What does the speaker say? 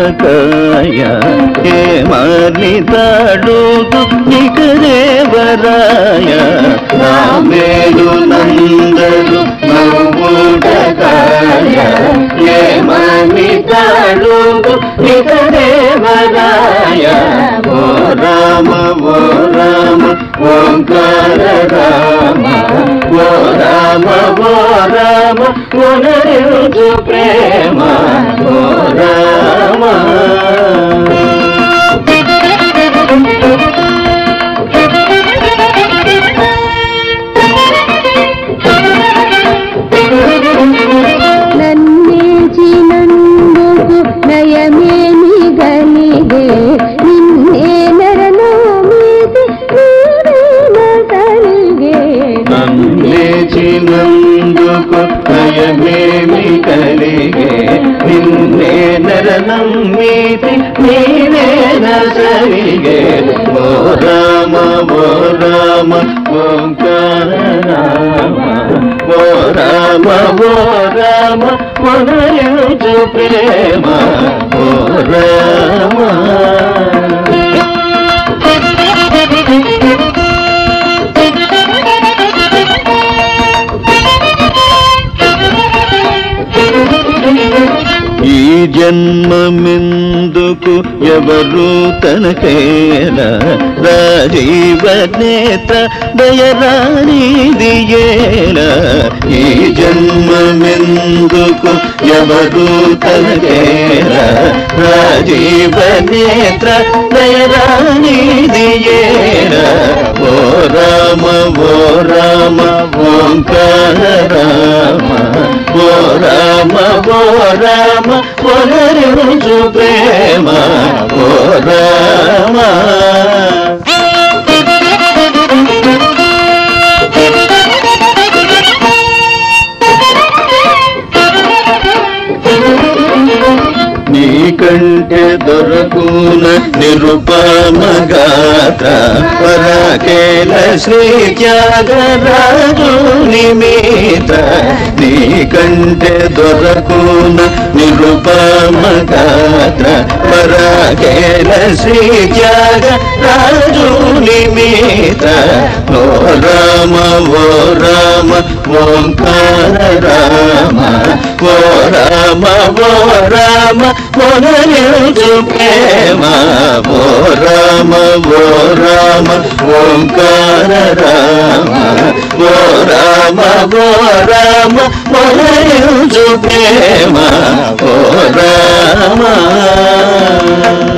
కాయ ఏమని తాడుతు ఇక దేవరాయ రామేడు నందరు నవ్వుట కాయ ఏమని తాడుతు ఇక దేవరాయ ఓ రామ ఓ రామ ఓంకార రామ ఓ రామ ఓ రామ పునరుజు ప్రేమ ఓ రామ నన్నేచినందుకు నయమేమి గలిగే నిన్నే నరను మీది నీవేన కలిగే లేచినందుకు భయమేమి కలిగే నిన్నే నరనం మీది నీవేన సరిగే ఓ రామ ఓ రామ ఓంకార రామ ఓ రామ ఓ రామ పునరుజు ప్రేమ ఓ రామ ఈ జన్మమెందుకు ఎవరు తనకేల రాజీవ నేత్ర దయరానిది ఏల ఈ జన్మమెందుకు ఎవరు తనకేల రాజీవ నేత్ర దయరానిది ఏల ఓ రామ ఓ రామ ఓంకార రామ ఓ రామ ఓ రామ పునరుజు ప్రేమ ఓ రామ నీకంటే దొరకున నిరుపమగాత పరాకేల శ్రీ త్యాగరాజు నిమిత నీకంటే దొరకున నిరుపమగాత పరాకేల శ్రీ త్యాగరాజు నిమిత ఓ రామ ఓ రామ ఓంకార రామ ఓ రామ ఓ రామ పునరుజు ప్రేమ ఓ రామ ఓ రామ ఓంకార రామ ఓ రామ ఓ రామ పునరుజు ప్రేమ ఓ రామ